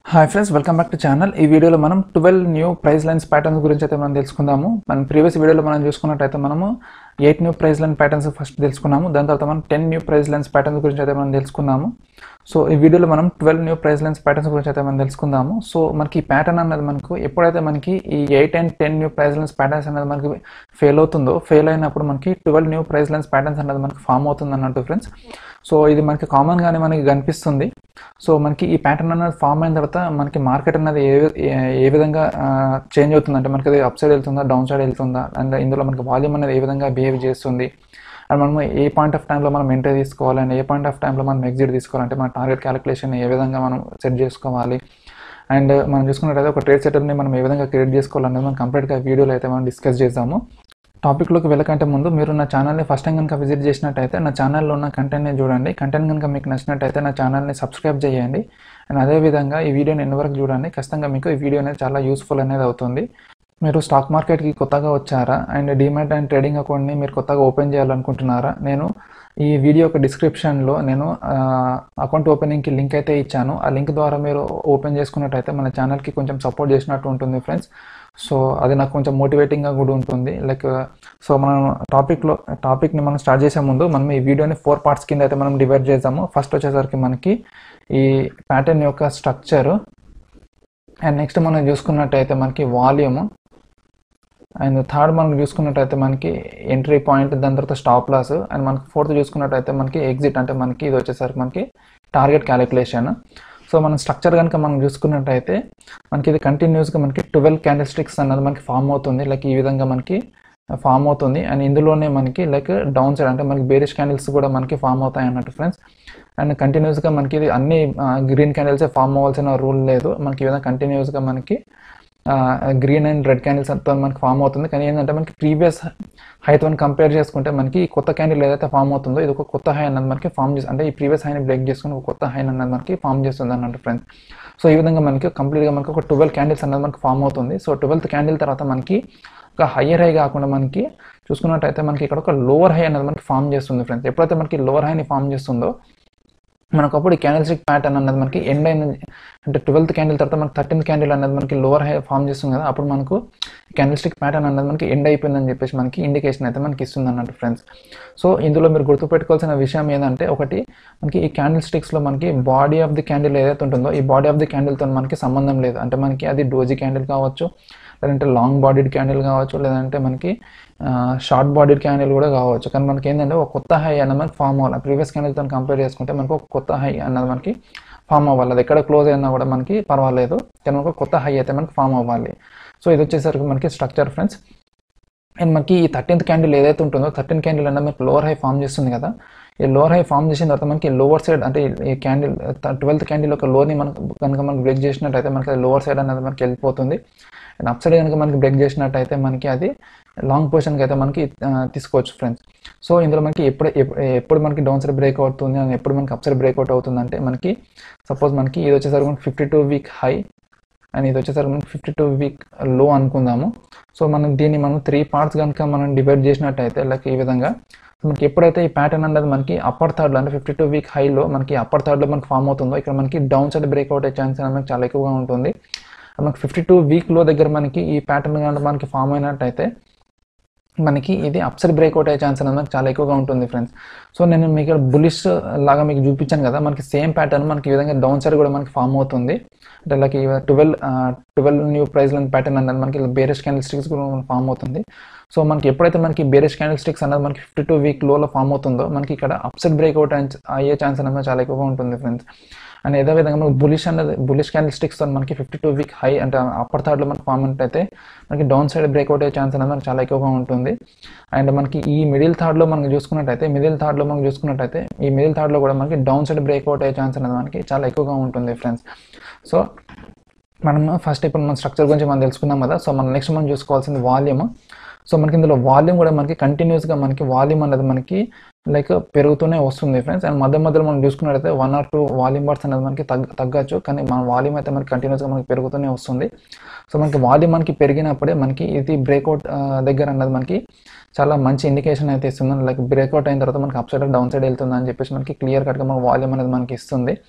hi friends welcome back to channel ఈ వీడియోలో మనం twelve new price lines patterns గురించి అయితే మనం తెలుసుకుందాము మన ప్రీవియస్ వీడియోలో మనం చూసుకున్నట్టయితే మనము eight new price line patterns first తెలుసుకున్నాము దాని తర్వాత మనం ten new price lines patterns గురించి అయితే మనం తెలుసుకున్నాము సో ఈ వీడియోలో మనం twelve new price lines patterns గురించి అయితే మనం తెలుసుకుందాము సో మనకి ఈ ప్యాటర్న్ అన్నది మనకు ఎప్పుడైతే మనకి ఈ eight and ten new price lines patterns అనేది మనకి ఫెయిల్ అవుతుందో ఫెయిల్ అయినప్పుడు మనకి twelve new price lines patterns అనేది మనకి ఫామ్ అవుతుంది అన్నట్టు ఫ్రెండ్స్ సో ఇది మనకి కామన్గానే మనకి కనిపిస్తుంది సో మనకి ఈ ప్యాటర్న్ అనేది ఫామ్ అయిన తర్వాత మనకి మార్కెట్ అనేది ఏ ఏ- ఏ విధంగా చేంజ్ అవుతుంది అంటే మనకి అది అప్ సైడ్ వెళ్తుందా డౌన్ సైడ్ వెళ్తుందా అండ్ ఇందులో మనకి వాల్యూమ్ అనేది ఏ విధంగా బిహేవ్ చేస్తుంది అండ్ మనం ఏ పాయింట్ ఆఫ్ టైంలో మనం ఎంట్రీ తీసుకోవాలి అండ్ ఏ పాయింట్ ఆఫ్ టైంలో మనం ఎగ్జిట్ తీసుకోవాలంటే మన టార్గెట్ క్యాలిక్యులేషన్ ఏ విధంగా మనం సెట్ చేసుకోవాలి అండ్ మనం చూసుకున్నట్టయితే ఒక ట్రేడ్ సెటర్ని మనం ఏ విధంగా క్రియేట్ చేసుకోవాలనేది మనం కంప్లీట్గా వీడియోలో అయితే మనం డిస్కస్ చేద్దాము టాపిక్లోకి వెళ్ళకంటే ముందు మీరు నా ఛానల్ని ఫస్ట్ టైం కనుక విజిట్ చేసినట్టయితే నా ఛానల్లో ఉన్న కంటెంట్ని చూడండి కంటెంట్ కనుక మీకు నచ్చినట్టయితే నా ఛానల్ని సబ్స్క్రైబ్ చేయండి అండ్ అదేవిధంగా ఈ వీడియోని ఎన్ని వరకు చూడండి ఖచ్చితంగా మీకు ఈ వీడియో అనేది చాలా యూస్ఫుల్ అనేది అవుతుంది మీరు స్టాక్ మార్కెట్కి కొత్తగా వచ్చారా అండ్ డిమాట్ అండ్ ట్రేడింగ్ అకౌంట్ని మీరు కొత్తగా ఓపెన్ చేయాలనుకుంటున్నారా నేను ఈ వీడియో యొక్క డిస్క్రిప్షన్లో నేను అకౌంట్ ఓపెనింగ్కి లింక్ అయితే ఇచ్చాను ఆ లింక్ ద్వారా మీరు ఓపెన్ చేసుకున్నట్టయితే మన ఛానల్కి కొంచెం సపోర్ట్ చేసినట్టు ఉంటుంది ఫ్రెండ్స్ సో అది నాకు కొంచెం మోటివేటింగ్గా కూడా ఉంటుంది లైక్ సో మనం టాపిక్లో టాపిక్ని మనం స్టార్ట్ చేసే ముందు మనం ఈ వీడియోని ఫోర్ పార్ట్స్ కింద అయితే మనం డివైడ్ చేద్దాము ఫస్ట్ వచ్చేసరికి మనకి ఈ ప్యాటర్న్ యొక్క స్ట్రక్చర్ అండ్ నెక్స్ట్ మనం చూసుకున్నట్టయితే మనకి వాల్యూమ్ అండ్ థర్డ్ మనం చూసుకున్నట్టయితే మనకి ఎంట్రీ పాయింట్ దాని తర్వాత స్టాప్ లాస్ అండ్ మనకి ఫోర్త్ చూసుకున్నట్టయితే మనకి ఎగ్జిట్ అంటే మనకి ఇది వచ్చేసరికి మనకి టార్గెట్ క్యాలిక్యులేషన్ సో మనం స్ట్రక్చర్ కనుక మనం చూసుకున్నట్టయితే మనకి ఇది కంటిన్యూస్గా మనకి ట్వెల్వ్ క్యాండిల్ స్టిక్స్ అన్నది మనకి ఫామ్ అవుతుంది లైక్ ఈ విధంగా మనకి ఫామ్ అవుతుంది అండ్ ఇందులోనే మనకి లైక్ డౌన్ సైడ్ అంటే మనకి బేరిష్ క్యాండిల్స్ కూడా మనకి ఫామ్ అవుతాయి అన్నట్టు ఫ్రెండ్స్ అండ్ కంటిన్యూస్గా మనకి ఇది అన్ని గ్రీన్ క్యాండిల్సే ఫామ్ అవ్వాల్సిన రూల్ లేదు మనకి ఈ విధంగా కంటిన్యూస్గా మనకి గ్రీన్ అండ్ రెడ్ క్యాండిల్స్ అంతా మనకి ఫామ్ అవుతుంది కానీ ఏంటంటే మనకి ప్రీవియస్ హైతో కంపేర్ చేసుకుంటే మనకి ఈ కొత్త క్యాండిల్ ఏదైతే ఫామ్ అవుతుందో ఇది ఒక కొత్త హై అన్నది మనకి ఫామ్ చేస్తుంది అంటే ఈ ప్రీవియస్ హైని బ్రేక్ చేసుకుని ఒక కొత్త హై అన్నది మనకి ఫామ్ చేస్తుంది అన్నట్టు ఫ్రెండ్స్ సో ఈ విధంగా మనకి కంప్లీట్గా మనకి ఒక ట్వెల్వ్ క్యాండిల్స్ అన్నది మనకి ఫామ్ అవుతుంది సో ట్వెల్త్ క్యాండిల్ తర్వాత మనకి ఒక హయ్యర్ హై కాకుండా మనకి చూసుకున్నట్టయితే మనకి ఇక్కడ ఒక లోవర్ హై అనేది మనకి ఫామ్ చేస్తుంది ఫ్రెండ్స్ ఎప్పుడైతే మనకి లోవర్ హైని ఫామ్ చేస్తుందో మనకు అప్పుడు ఈ క్యాండిల్ స్టిక్ ప్యాటర్న్ అన్నది మనకి ఎండ్ అయిన అంటే ట్వెల్త్ క్యాండిల్ తర్వాత మనకి థర్టీన్త్ క్యాండిల్ అన్నది మనకి లోవర్ హై ఫామ్ చేస్తుంది కదా అప్పుడు మనకు క్యాండిల్ స్టిక్ ప్యాటర్న్ అన్నది మనకి ఎండ్ అయిపోయిందని చెప్పేసి మనకి ఇండికేషన్ అయితే మనకి ఇస్తుంది అన్నట్టు ఫ్రెండ్స్ సో ఇందులో మీరు గుర్తుపెట్టుకోవాల్సిన విషయం ఏంటంటే ఒకటి మనకి ఈ క్యాండిల్ స్టిక్స్లో మనకి బాడీ ఆఫ్ ది క్యాండిల్ ఏదైతే ఉంటుందో ఈ బాడీ ఆఫ్ ది క్యాండిల్తో మనకి సంబంధం లేదు అంటే మనకి అది డోజీ క్యాండిల్ కావచ్చు లేదంటే లాంగ్ బాడీడ్ క్యాండిల్ కావచ్చు లేదంటే మనకి షార్ట్ బాడీడ్ క్యాండిల్ కూడా కావచ్చు కానీ మనకి ఏంటంటే ఒక కొత్త హై అన్నది మనకి ఫామ్ అవ్వాలి ప్రీవియస్ క్యాండిల్తో కంపేర్ చేసుకుంటే మనకు ఒక కొత్త హై అన్నది మనకి ఫామ్ అవ్వాలి అది ఎక్కడ క్లోజ్ అయినా కూడా మనకి పర్వాలేదు కానీ మనకు కొత్త హై అయితే మనకి ఫామ్ అవ్వాలి సో ఇది వచ్చేసరికి మనకి స్ట్రక్చర్ ఫ్రెండ్స్ అండ్ మనకి ఈ థర్టీన్త్ క్యాండిల్ ఏదైతే ఉంటుందో థర్టీన్ క్యాండిల్ అన్నది మనకి లోవర్ హై ఫామ్ చేస్తుంది కదా ఈ లోవర్ హై ఫామ్ చేసిన తర్వాత మనకి లోవర్ సైడ్ అంటే ఈ క్యాండిల్ ట్వెల్త్ క్యాండిల్ ఒక లోని మనకు కనుక మనకి బ్రేక్ చేసినట్టయితే మనకి లోవర్ సైడ్ అనేది మనకి వెళ్ళిపోతుంది అండ్ అప్ సైడ్ కనుక మనకి బ్రేక్ చేసినట్టయితే మనకి అది లాంగ్ పొజిషన్కి అయితే మనకి ఆ, తీసుకోవచ్చు ఫ్రెండ్స్ సో ఇందులో మనకి ఎప్పుడు ఎప్పుడు- ఎప్పుడు మనకి డౌన్ సైడ్ బ్రేక్ అవుతుంది and ఎప్పుడు మనకి అప్ సైడ్ బ్రేక్అవుట్ అవుతుంది అంటే మనకి సపోజ్ మనకి ఇది వచ్చేసరికి మనకి fifty two week high and ఇది వచ్చేసరికి మనకి ఫిఫ్టీ టూ వీక్ లో అనుకుందాము సో మనం దీన్ని మనం త్రీ పార్ట్స్ కనుక మనం డివైడ్ చేసినట్టయితే లైక్ ఈ విధంగా మనకి ఎప్పుడైతే ఈ ప్యాటర్న్ అనేది మనకి అప్పర్ థర్డ్లో అంటే ఫిఫ్టీ టూ వీక్ హైలో మనకి అప్పర్ థర్డ్లో మనకి ఫామ్ అవుతుందో ఇక్కడ మనకి డౌన్ సైడ్ బ్రేక్అవుట్ అయ్యే ఛాన్స్ అనేది మనకి చాలా ఎక్కువగా ఉంటుంది మనకి ఫిఫ్టీ టూ వీక్లో దగ్గర మనకి ఈ ప్యాటర్న్ కనుక మనకి ఫామ్ అయినట్టయితే మనకి ఇది అప్సైడ్ బ్రేక్అవుట్ అయ్యే ఛాన్స్ అనేది మనకి చాలా ఎక్కువగా ఉంటుంది ఫ్రెండ్స్ సో నేను మీకు బులిష్ లాగా మీకు చూపించాను కదా మనకి సేమ్ ప్యాటర్న్ మనకి ఈ విధంగా డౌన్ సైడ్ కూడా మనకి ఫామ్ అవుతుంది అంటే like twelve twelve new price line pattern అనేది మనకి బేరెస్ క్యాండిల్ స్టిక్స్ కూడా ఫామ్ అవుతుంది సో మనకి ఎప్పుడైతే మనకి బేరెస్ క్యాండిల్ స్టిక్స్ అనేది మనకి ఫిఫ్టీ టూ వీక్ లోలో ఫామ్ అవుతుందో మనకి ఇక్కడ అప్సైడ్ బ్రేక్అవుట్ అయ్యే ఛాన్స్ అనేది చాలా ఎక్కువగా ఉంటుంది ఫ్రెండ్స్ అండ్ ఏదో విధంగా మనకి బులిష్ అనేది బులిష్ క్యాండిల్ స్టిక్స్ మనకి ఫిఫ్టీ టూ వీక్ హై అంటే అప్పర్ థర్డ్లో మనకి ఫామ్ అయితే మనకి డౌన్ సైడ్ బ్రేక్అవుట్ అయ్యే ఛాన్స్ అనేది మనకి చాలా ఎక్కువగా ఉంటుంది అండ్ మనకి ఈ మిడిల్ థర్డ్లో మనం చూసుకున్నట్టయితే మిడిల్ థర్డ్లో మనం చూసుకున్నట్టయితే ఈ మిడిల్ థర్డ్లో కూడా మనకి డౌన్ సైడ్ బ్రేక్అవుట్ అయ్యే ఛాన్స్ అనేది మనకి చాలా ఎక్కువగా ఉంటుంది ఫ్రెండ్స్ సో మనం ఫస్ట్ ఇప్పుడు మన స్ట్రక్చర్ గురించి మనం తెలుసుకున్నాం కదా సో మనం నెక్స్ట్ మనం చూసుకోవాల్సింది వాల్యూమ్ సో మనకి ఇందులో వాల్యూమ్ కూడా మనకి కంటిన్యూస్గా మనకి వాల్యూమ్ అనేది మనకి లైక్ పెరుగుతూనే వస్తుంది ఫ్రెండ్స్ అండ్ మధ్య మధ్యలో మనం చూసుకున్నట్టయితే one or two volume birds అనేది మనకి తగ్గ తగ్గచ్చు కానీ మన వాల్యూమ్ అయితే మనకి కంటిన్యూస్గా మనకి పెరుగుతూనే వస్తుంది సో మనకి వాల్యూమ్ మనకి పెరిగినప్పుడే మనకి ఇది బ్రేక్అవుట్ దగ్గర అన్నది మనకి చాలా మంచి ఇండికేషన్ అయితే ఇస్తుంది లైక్ బ్రేక్అవుట్ అయిన తర్వాత మనకి అప్ సైడ్ డౌన్ సైడ్ వెళ్తుంది అని చెప్పేసి మనకి క్లియర్ కట్గా మన వాల్యూమ్ అనేది మనకి ఇస్తుంది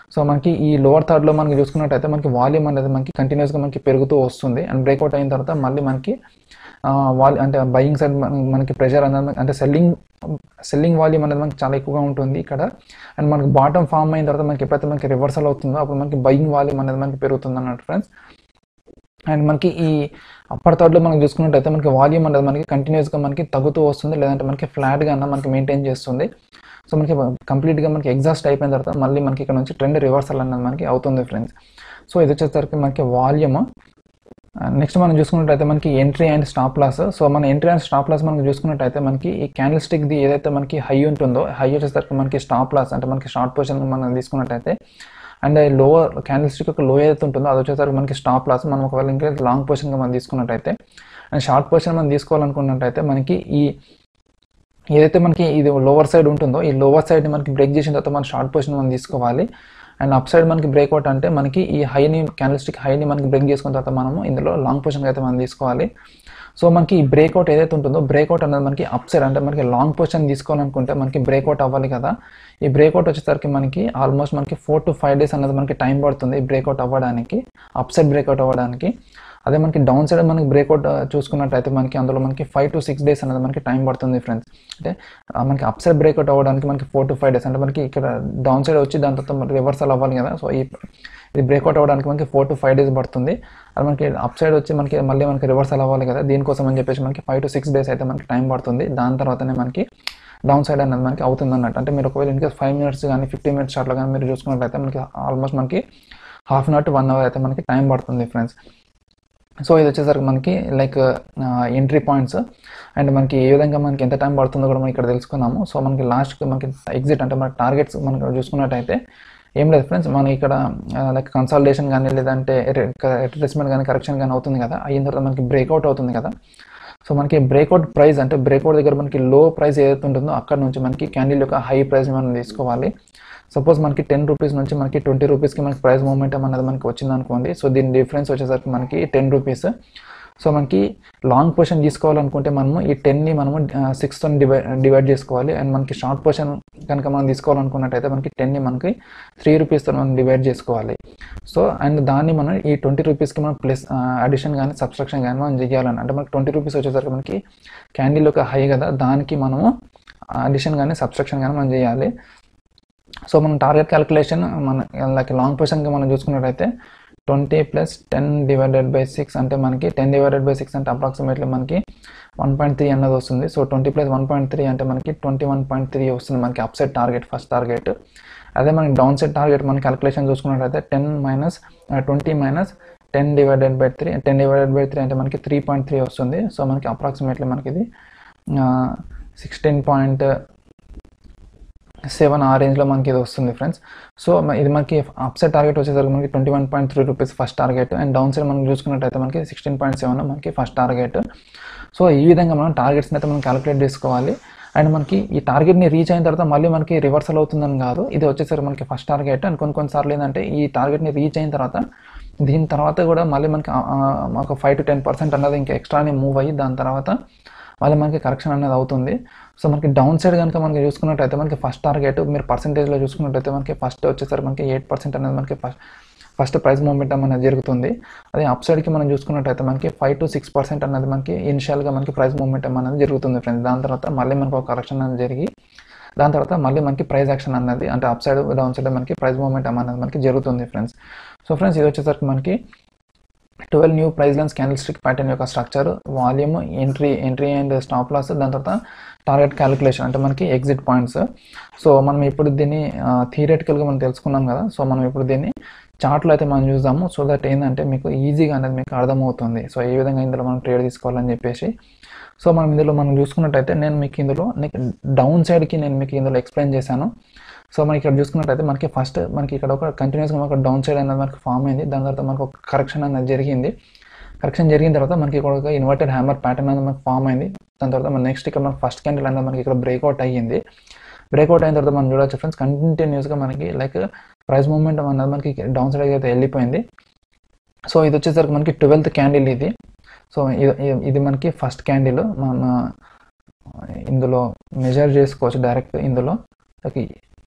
సో మనకి ఈ లోవర్ థర్డ్లో మనకి చూసుకున్నట్టయితే మనకి వాల్యూమ్ అనేది మనకి కంటిన్యూస్గా మనకి పెరుగుతూ వస్తుంది అండ్ బ్రేక్అవుట్ అయిన తర్వాత మళ్ళీ మనకి వాల్ అంటే బయింగ్ సైడ్ మనకి ప్రెషర్ అనేది అంటే సెల్లింగ్ సెల్లింగ్ వాల్యూమ్ అనేది మనకి చాలా ఎక్కువగా ఉంటుంది ఇక్కడ అండ్ మనకి బాటమ్ ఫామ్ అయిన తర్వాత మనకి ఎప్పుడైతే మనకి రివర్సల్ అవుతుందో అప్పుడు మనకి బయింగ్ వాల్యూమ్ అనేది మనకి పెరుగుతుంది అన్నట్టు ఫ్రెండ్స్ అండ్ మనకి ఈ అప్పర్ థర్డ్లో మనం చూసుకున్నట్టయితే మనకి వాల్యూమ్ అనేది మనకి కంటిన్యూస్గా మనకి తగ్గుతూ వస్తుంది లేదంటే మనకి ఫ్లాట్గా అన్న మనకి మెయింటైన్ చేస్తుంది సో మనకి కంప్లీట్గా మనకి ఎగ్జాస్ట్ అయిపోయిన తర్వాత మళ్ళీ మనకి ఇక్కడ నుంచి ట్రెండ్ రివర్సల్ అనేది మనకి అవుతుంది ఫ్రెండ్స్ సో ఇది వచ్చేసరికి మనకి వాల్యూమ్ నెక్స్ట్ మనం చూసుకున్నట్టయితే మనకి entry and stop loss so మన ఎంట్రీ అండ్ స్టాప్ లాస్ మనం చూసుకున్నట్టయితే మనకి ఈ క్యాండిల్ స్టిక్ది ఏదైతే మనకి హై ఉంటుందో హై వచ్చేసరికి మనకి స్టాప్ లాస్ అంటే మనకి షార్ట్ పొజిషన్ మనం తీసుకున్నట్టయితే అండ్ లోవర్ క్యాండిల్ స్టిక్ యొక్క లో ఏదైతే ఉంటుందో అది వచ్చేసరికి మనకి స్టాప్ లాస్ మనం ఒకవేళ ఇంకా లాంగ్ పొజిషన్గా మనం తీసుకున్నట్టయితే అండ్ షార్ట్ పొజిషన్ మనం తీసుకోవాలనుకున్నట్టయితే మనకి ఈ ఏదైతే మనకి ఇది లోవర్ సైడ్ ఉంటుందో ఈ లోవర్ సైడ్ని మనకి బ్రేక్ చేసిన తర్వాత మన షార్ట్ పొజిషన్ మనం తీసుకోవాలి అండ్ అప్ సైడ్ మనకి బ్రేక్అవుట్ అంటే మనకి ఈ హైని క్యాండిల్స్టిక్ హైని మనకి బ్రేక్ చేసుకున్న తర్వాత మనము ఇందులో లాంగ్ పొజిషన్ అయితే మనం తీసుకోవాలి సో మనకి ఈ బ్రేక్అవుట్ ఏదైతే ఉంటుందో బ్రేక్అవుట్ అనేది మనకి అప్ సైడ్ అంటే మనకి లాంగ్ పొజిషన్ తీసుకోవాలనుకుంటే మనకి బ్రేక్అవుట్ అవ్వాలి కదా ఈ బ్రేక్అవుట్ వచ్చేసరికి మనకి ఆల్మోస్ట్ మనకి ఫోర్ టు ఫైవ్ డేస్ అనేది మనకి టైం పడుతుంది ఈ బ్రేక్అవుట్ అవ్వడానికి అప్ సైడ్ బ్రేక్అవుట్ అవ్వడానికి అదే మనకి డౌన్ సైడ్ మనకి బ్రేక్అవుట్ చూసుకున్నట్టయితే మనకి అందులో మనకి ఫైవ్ టు సిక్స్ డేస్ అనేది మనకి టైం పడుతుంది ఫ్రెండ్స్ అంటే ఆ మనకి అప్ సైడ్ బ్రేక్అవుట్ అవ్వడానికి మనకి ఫోర్ టు ఫైవ్ డేస్ అంటే మనకి ఇక్కడ డౌన్ సైడ్ వచ్చి దాని తర్వాత రివర్సల్ అవ్వాలి కదా సో ఈ ఇది బ్రేక్అవుట్ అవ్వడానికి మనకి ఫోర్ టు ఫైవ్ డేస్ పడుతుంది అది మనకి అప్ సైడ్ వచ్చి మనకి మళ్ళీ మనకి రివర్సల్ అవ్వాలి కదా దీనికోసం అని చెప్పేసి మనకి ఫైవ్ టు సిక్స్ డేస్ అయితే మనకి టైం పడుతుంది దాని తర్వాతనే మనకి డౌన్ సైడ్ అనేది మనకి అవుతుంది అన్నట్టు అంటే మీరు ఒకవేళ ఇన్కేస్ ఫైవ్ మినిట్స్ కానీ ఫిఫ్టీ మినిట్స్ అట్లా కానీ మీరు చూసుకున్నట్లయితే మనకి ఆల్మోస్ట్ మనకి half an hour to one hour అయితే మనకి టైం పడుతుంది ఫ్రెండ్స్ సో ఇది వచ్చేసరికి మనకి లైక్ ఎంట్రీ పాయింట్స్ అండ్ మనకి ఏ విధంగా మనకి ఎంత టైం పడుతుందో కూడా మనం ఇక్కడ తెలుసుకున్నాము సో మనకి లాస్ట్కి మనకి ఎగ్జిట్ అంటే మన టార్గెట్స్ మనకి చూసుకున్నట్టయితే ఏం లేదు ఫ్రెండ్స్ మనం ఇక్కడ లైక్ కన్సల్టేషన్ కానీ లేదంటే రిట్రేస్మెంట్ కానీ కరెక్షన్ కానీ అవుతుంది కదా అయిన తర్వాత మనకి బ్రేక్అవుట్ అవుతుంది కదా సో మనకి బ్రేక్అవుట్ ప్రైస్ అంటే బ్రేక్అవుట్ దగ్గర మనకి లో ప్రైస్ ఏదైతే ఉంటుందో అక్కడ నుంచి మనకి క్యాండిల్ యొక్క హై ప్రైస్ మనం తీసుకోవాలి సపోజ్ మనకి టెన్ రూపీస్ నుంచి మనకి ట్వంటీ రూపీస్కి మనకి ప్రైస్ మూమెంటం అనేది మనకి వచ్చింది అనుకోండి సో దీని డిఫరెన్స్ వచ్చేసరికి మనకి టెన్ రూపీస్ సో మనకి లాంగ్ పొజిషన్ తీసుకోవాలనుకుంటే మనము ఈ టెన్ని మనము సిక్స్తో డివైడ్ డివైడ్ చేసుకోవాలి అండ్ మనకి షార్ట్ పొజిషన్ కనుక మనం తీసుకోవాలనుకున్నట్టయితే మనకి టెన్ని మనకి త్రీ రూపీస్తో మనం డివైడ్ చేసుకోవాలి సో అండ్ దాన్ని మనం ఈ ట్వంటీ రూపీస్కి మనం ప్లస్ అడిషన్ కానీ సబ్స్ట్రక్షన్ కానీ మనం చేయాలని అంటే మనకి ట్వంటీ రూపీస్ వచ్చేసరికి మనకి క్యాండిల్ ఒక హై కదా దానికి మనము అడిషన్ కానీ సబ్స్ట్రక్షన్ కానీ మనం చేయాలి సో మనం టార్గెట్ క్యాలిక్యులేషన్ మన లైక్ లాంగ్ పొజిషన్కి మనం చూసుకున్నట్టయితే twenty plus ten divided by six అంటే మనకి టెన్ డివైడెడ్ బై సిక్స్ అంటే అప్రాక్సిమేట్లీ మనకి వన్ పాయింట్ త్రీ అన్నది వస్తుంది so twenty plus one point three అంటే మనకి ట్వంటీ వన్ పాయింట్ త్రీ వస్తుంది మనకి up side target first target అదే మనకి డౌన్ సైడ్ టార్గెట్ మన క్యాలిక్యులేషన్ చూసుకున్నట్టయితే ten minus twenty minus ten divided by three ten divided by three అంటే మనకి త్రీ పాయింట్ త్రీ వస్తుంది సో మనకి అప్రాక్సిమేట్లీ మనకి ఇది సిక్స్టీన్ పాయింట్ సెవెన్ ఆ రేంజ్లో మనకి ఇది వస్తుంది ఫ్రెండ్స్ సో ఇది మనకి అప్ సైడ్ టార్గెట్ వచ్చేసరికి మనకి twenty one point three rupees first target and down side మనం చూసుకున్నట్టయితే మనకి సిక్స్టీన్ పాయింట్ సెవెన్ మనకి ఫస్ట్ టార్గెట్ సో ఈ విధంగా మనం టార్గెట్స్ని అయితే మనం క్యాలిక్యులేట్ చేసుకోవాలి అండ్ మనకి ఈ టార్గెట్ని రీచ్ అయిన తర్వాత మళ్ళీ మనకి రివర్సల్ అవుతుందని కాదు ఇది వచ్చేసరికి మనకి ఫస్ట్ టార్గెట్ అండ్ కొన్ని కొన్నిసార్లు ఏంటంటే ఈ టార్గెట్ని రీచ్ అయిన తర్వాత దీని తర్వాత కూడా మళ్ళీ మనకి ఒక ఫైవ్ టు టెన్ పర్సెంట్ అన్నది ఇంకా ఎక్స్ట్రాని మూవ్ అయ్యి దాని తర్వాత మళ్ళీ మనకి కరెక్షన్ అనేది అవుతుంది సో మనకి డౌన్ సైడ్ కనుక మనకి చూసుకున్నట్టయితే మనకి ఫస్ట్ టార్గెట్ మీరు పర్సెంటేజ్లో చూసుకున్నట్టయితే మనకి ఫస్ట్ వచ్చేసరికి మనకి ఎయిట్ పర్సెంట్ అనేది మనకి ఫస్ట్ ఫస్ట్ ప్రైస్ మూమెంటం అనేది జరుగుతుంది అదే అప్ సైడ్కి మనం చూసుకున్నట్టయితే మనకి ఫైవ్ టు సిక్స్ పర్సెంట్ అనేది మనకి ఇనిషియల్గా మనకి ప్రైస్ మూమెంటం అనేది జరుగుతుంది ఫ్రెండ్స్ దాని తర్వాత మళ్ళీ మనకు ఒక కరెక్షన్ అనేది జరిగి దాని తర్వాత మళ్ళీ మనకి ప్రైస్ యాక్షన్ అన్నది అంటే అప్ సైడ్ డౌన్ సైడ్ మనకి ప్రైస్ మూమెంటం అనేది మనకి జరుగుతుంది ఫ్రెండ్స్ సో ఫ్రెండ్స్ ఇది వచ్చేసరికి మనకి twelve new price lines candlestick pattern యొక్క structure volume entry entry and stop loss దాని తర్వాత టార్గెట్ క్యాలిక్యులేషన్ అంటే మనకి ఎగ్జిట్ పాయింట్స్ సో మనం ఇప్పుడు దీన్ని థియరటికల్గా మనం తెలుసుకున్నాం కదా సో మనం ఇప్పుడు దీన్ని చార్ట్లో అయితే మనం చూద్దాము సో దట్ ఏంటంటే మీకు ఈజీగా అనేది మీకు అర్థమవుతుంది సో ఏ విధంగా ఇందులో మనం ట్రేడ్ తీసుకోవాలని చెప్పేసి సో మనం ఇందులో మనం చూసుకున్నట్టయితే నేను మీకు ఇందులో డౌన్ సైడ్కి నేను మీకు ఇందులో ఎక్స్ప్లెయిన్ చేశాను సో మనకి ఇక్కడ చూసుకున్నట్టయితే మనకి ఫస్ట్ మనకి ఇక్కడ ఒక కంటిన్యూస్గా మనకు డౌన్ సైడ్ అనేది మనకి ఫామ్ అయింది దాని తర్వాత మనకు ఒక కరెక్షన్ అనేది జరిగింది కరెక్షన్ జరిగిన తర్వాత మనకి ఇక్కడ ఒక ఇన్వర్టెడ్ హ్యామర్ ప్యాటర్న్ అనేది మనకి ఫామ్ అయింది దాని తర్వాత మన నెక్స్ట్ ఇక్కడ మనకి ఫస్ట్ క్యాండిల్ అనేది మనకి ఇక్కడ బ్రేక్అవుట్ అయ్యింది బ్రేక్అవుట్ అయిన తర్వాత మనం చూడొచ్చు ఫ్రెండ్స్ కంటిన్యూస్గా మనకి లైక్ ప్రైస్ మూమెంట్ అనేది మనకి డౌన్ సైడ్ అయితే వెళ్ళిపోయింది సో ఇది వచ్చేసరికి మనకి ట్వెల్త్ క్యాండిల్ ఇది సో ఇది మనకి ఫస్ట్ క్యాండిల్ మన ఇందులో మెజర్ చేసుకోవచ్చు డైరెక్ట్ ఇందులో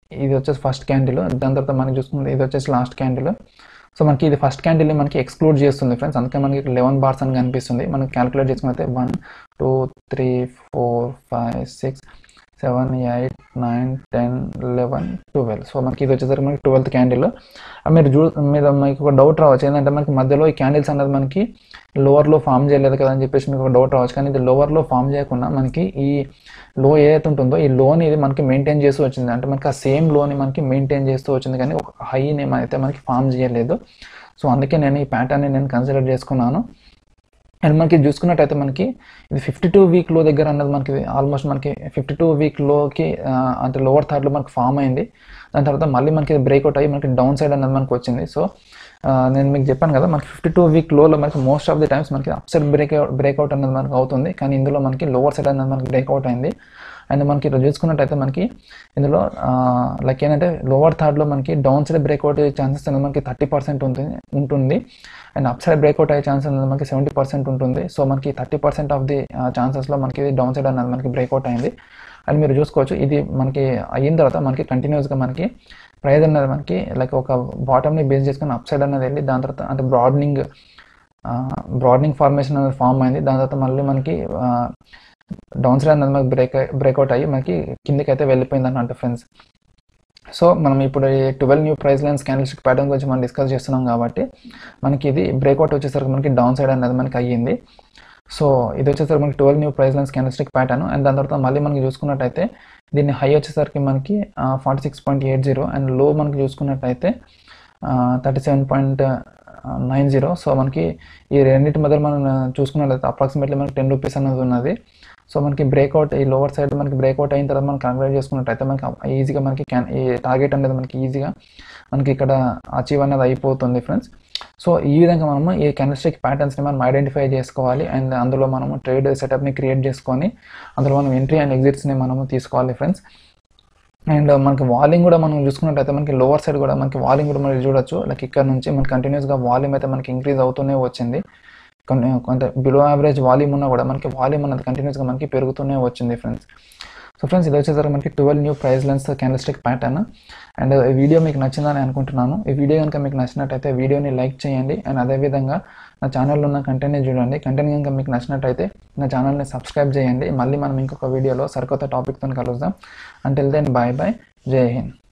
ఇది వచ్చేసి ఫస్ట్ క్యాండిల్ దాని తర్వాత మనకి చూసుకుంటే ఇది వచ్చేసి లాస్ట్ క్యాండిల్ సో మనకి ఇది ఫస్ట్ క్యాండిల్ మనకి ఎక్స్క్లూడ్ చేస్తుంది ఫ్రెండ్స్ అందుకే మనకి లెవెన్ బార్స్ అని కనిపిస్తుంది మనం క్యాలిక్యులేట్ చేసుకుంటే one two three four five six seven eight nine ten eleven twelve so మనకి ఇది వచ్చేసరికి మనకి ట్వెల్త్ క్యాండిల్ మీరు చూ మీద మీకు ఒక డౌట్ రావచ్చు ఏంటంటే మనకి మధ్యలో ఈ క్యాండిల్స్ అనేది మనకి లోవర్లో ఫామ్ చేయలేదు కదా అని చెప్పేసి మీకు ఒక డౌట్ రావచ్చు కానీ ఇది లోవర్లో ఫామ్ చేయకుండా మనకి ఈ లో ఏదైతే ఉంటుందో ఈ లోని ఇది మనకి మెయింటైన్ చేస్తూ వచ్చింది అంటే మనకి ఆ సేమ్ లోని మనకి మెయింటైన్ చేస్తూ వచ్చింది కానీ ఒక హైని అయితే మనకి ఫామ్ చేయలేదు సో అందుకే నేను ఈ ప్యాటర్న్ని నేను కన్సిడర్ చేసుకున్నాను అండ్ మనకి చూసుకున్నట్టయితే మనకి ఇది ఫిఫ్టీ టూ వీక్ లో దగ్గర అన్నది మనకి ఆల్మోస్ట్ మనకి ఫిఫ్టీ టూ వీక్ లోకి ఆ, అంటే లోవర్ థర్డ్లో మనకి ఫామ్ అయింది దాని తర్వాత మళ్ళీ మనకి బ్రేక్అవుట్ అయ్యి మనకి డౌన్ సైడ్ అనేది మనకి వచ్చింది సో ఆ, నేను మీకు చెప్పాను కదా మనకి ఫిఫ్టీ టూ వీక్ లోలో మనకి మోస్ట్ ఆఫ్ ది టైమ్స్ మనకి అప్ సైడ్ బ్రేక్ బ్రేక్అవుట్ అనేది మనకి అవుతుంది కానీ ఇందులో మనకి లోవర్ సైడ్ అనేది మనకి బ్రేక్అవుట్ అయింది అండ్ మనకి ఇక్కడ చూసుకున్నట్టయితే మనకి ఇందులో లైక్ ఏంటంటే లోవర్ థర్డ్లో మనకి డౌన్ సైడ్ బ్రేక్అవుట్ అయ్యే ఛాన్సెస్ అనేది మనకి థర్టీ పర్సెంట్ ఉంటుంది ఉంటుంది అండ్ అప్ సైడ్ బ్రేక్అవుట్ అయ్యే ఛాన్సెస్ అనేది మనకి సెవెంటీ పర్సెంట్ ఉంటుంది సో మనకి థర్టీ పర్సెంట్ ఆఫ్ ది ఛాన్సెస్లో మనకి డౌన్ సైడ్ అనేది మనకి బ్రేక్అవుట్ అయింది అండ్ మీరు చూసుకోవచ్చు ఇది మనకి అయిన తర్వాత మనకి కంటిన్యూస్గా మనకి ప్రైస్ అనేది మనకి లైక్ ఒక బాటమ్ని బేస్ చేసుకుని అప్ సైడ్ అనేది వెళ్ళి దాని తర్వాత అంటే బ్రాడ్నింగ్ బ్రాడ్నింగ్ ఫార్మేషన్ అనేది ఫామ్ అయింది దాని తర్వాత మళ్ళీ మనకి డౌన్ సైడ్ అనేది మనకి బ్రేక్ బ్రేక్అవుట్ అయ్యి మనకి కిందకి అయితే వెళ్ళిపోయింది అన్నట్టు ఫ్రెండ్స్ సో మనం ఇప్పుడు ఈ twelve new price lines candlestick pattern గురించి మనం డిస్కస్ చేస్తున్నాం కాబట్టి మనకి ఇది బ్రేక్అవుట్ వచ్చేసరికి మనకి డౌన్ సైడ్ అనేది మనకి అయ్యింది సో ఇది వచ్చేసరికి మనకి twelve new price lines candlestick pattern and దాని తర్వాత మళ్ళీ మనకి చూసుకున్నట్టయితే దీన్ని హై వచ్చేసరికి మనకి forty six point eight zero and low మనకి చూసుకున్నట్టయితే thirty seven point nine zero so మనకి ఈ రెండింటి మధ్య మనం చూసుకున్నట్లయితే అప్రాక్సిమేట్లీ మనకి టెన్ రూపీస్ అనేది ఉన్నది సో మనకి బ్రేక్అవుట్ ఈ లోవర్ సైడ్ మనకి బ్రేక్అవుట్ అయిన తర్వాత మనం క్యాలిక్యులేట్ చేసుకున్నట్టయితే మనకి ఈజీగా మనకి క్యాన్ ఈ టార్గెట్ అనేది మనకి ఈజీగా మనకి ఇక్కడ అచీవ్ అనేది అయిపోతుంది ఫ్రెండ్స్ సో ఈ విధంగా మనము ఈ కెమిస్ట్రిక్ ప్యాటర్న్స్ని మనం ఐడెంటిఫై చేసుకోవాలి అండ్ అందులో మనము ట్రేడ్ సెటప్ని క్రియేట్ చేసుకొని అందులో మనం ఎంట్రీ అండ్ ఎగ్జిట్స్ని మనము తీసుకోవాలి ఫ్రెండ్స్ అండ్ మనకి వాల్యూమ్ కూడా మనం చూసుకున్నట్టయితే మనకి లోవర్ సైడ్ కూడా మనకి వాల్యూమ్ కూడా మనం చూడొచ్చు లైక్ ఇక్కడ నుంచి మనకి కంటిన్యూస్గా వాల్యూమ్ అయితే మనకి ఇంక్రీజ్ అవుతూనే వచ్చింది కొన్ని కొంత బిలో యావరేజ్ వాల్యూమ్ ఉన్నా కూడా మనకి వాల్యూమ్ అనేది కంటిన్యూస్గా మనకి పెరుగుతూనే వచ్చింది ఫ్రెండ్స్ సో ఫ్రెండ్స్ ఇది వచ్చేసరికి మనకి twelve new price lines candlestick pattern and ఈ వీడియో మీకు నచ్చిందని అనుకుంటున్నాను ఈ వీడియో కనుక మీకు నచ్చినట్టయితే వీడియోని లైక్ చేయండి అండ్ అదేవిధంగా నా ఛానల్లో ఉన్న కంటెంట్ని చూడండి కంటెంట్ కనుక మీకు నచ్చినట్టయితే నా ఛానల్ని సబ్స్క్రైబ్ చేయండి మళ్ళీ మనం ఇంకొక వీడియోలో సరికొత్త టాపిక్తో కలుద్దాం అంటిల్ దెన్ బాయ్ బాయ్ జై హింద్